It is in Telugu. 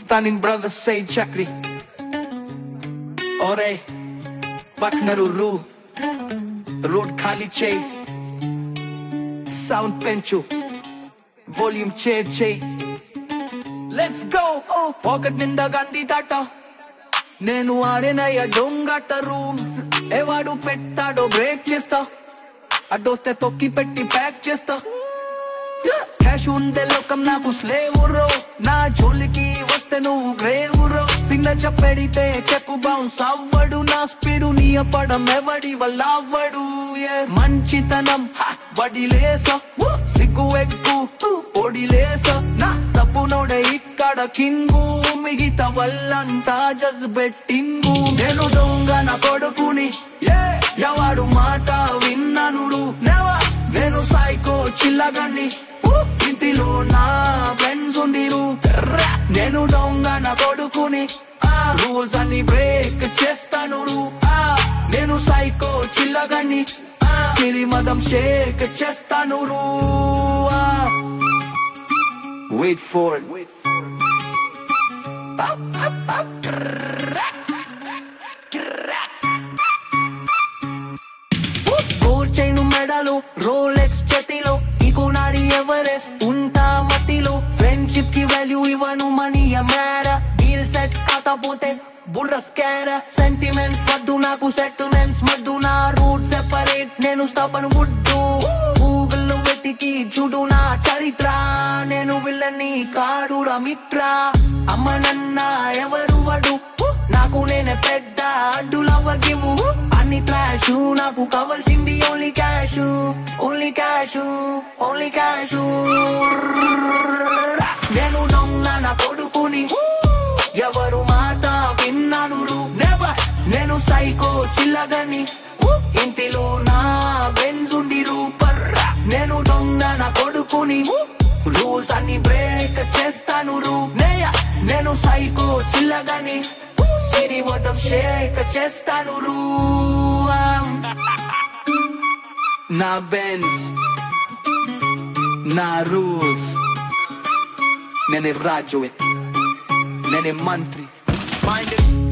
Stunning brothers say chakri. Ore, పక్కనరు రూ రోడ్ ఖాళీ చేయి సౌండ్ పెంచు వాల్యూమ్ చేర్ చేయి లెట్స్ గో పాకెట్ నిండా గండి దాట నేను ఆడినయ్య దొంగట రూమ్స్ ఎవడు పెట్టాడో బ్రేక్ చేస్తా అడ్డొస్తే తొక్కి పెట్టి ప్యాక్ చేస్తా క్యాష్ ఉండే లోకం నాకు స్లేవ్ రో నా జోలికి వస్తే నువ్వు గ్రేవ్ రో సిగ్నేచర్ పెడితే చెక్కు బౌన్స్ అవ్వడు నా స్పీడు నీ పడం ఎవడి వల్ల అవ్వడు ఏ మంచితనం హ, వడిలేస సిగ్గు ఎక్కు ఒడిలేస నా తప్పు నోడే ఇక్కడ కింగు మిగతా వల్లంతా జజ్ బెట్టింగు నేను దొంగ నా కొడుకుని ఏ ఎవడు మాట విన్ననురు నెవా నేను సైకో చిల్లగన్ని ఇంటిలో నా ఫ్రెండ్స్ ఉండిరు రా. నేను దొంగ నా కొడుకుని రూల్స్ అన్ని బ్రేక్ చేస్తాను రు. ఆ, నేను సైకో చిల్లగన్ని సిరి మదం షేక్ చేస్తాను రు. ఆ. Wait for it. Wait for it. Pop, pop, pop. Crack. Crack. Gold chain మెడలు రోలెక్స్ చేతిలో ఇగో నాడి ఎవరెస్ట్ ఉంటా మతిలో ఫ్రెండ్షిప్ కి వాల్యూ ఇవ్వను మనీ మేర డీల్ సెట్ కాకపోతే బుర్ర స్కార సెంటిమెంట్స్ వద్దు నాకు సెటిల్మెంట్స్ మద్దు నా రూట్ సెపరేట్ నేను స్థాపన గుడ్డు గూగుల్ వెతికి చూడు నా చరిత్ర నేను విల్లని కాడురా మిత్ర అమ్మ నన్న ఎవరు వడు నాకు నేనే పెద్ద అడ్డులవ్వగివు అన్ని ట్రాష్ నాకు కావాల్సింది only cash only cash only cash నేను దొంగ నా కొడుకుని ఎవరు మాట విన్నాను నెవర్ నేను సైకో చిల్లగని ఇంటిలో నా బెంజుండిరు పర్రా నేను దొంగ నా కొడుకుని రూల్స్ అన్ని బ్రేక్ చేస్తాను రూ నేయ నేను సైకో చిల్లగని సిరి మొత్తం షేక్ చేస్తాను రూ నా బెన్స్ నా రూల్స్ నేనే రాజువే నేనే మంత్రి మైండ్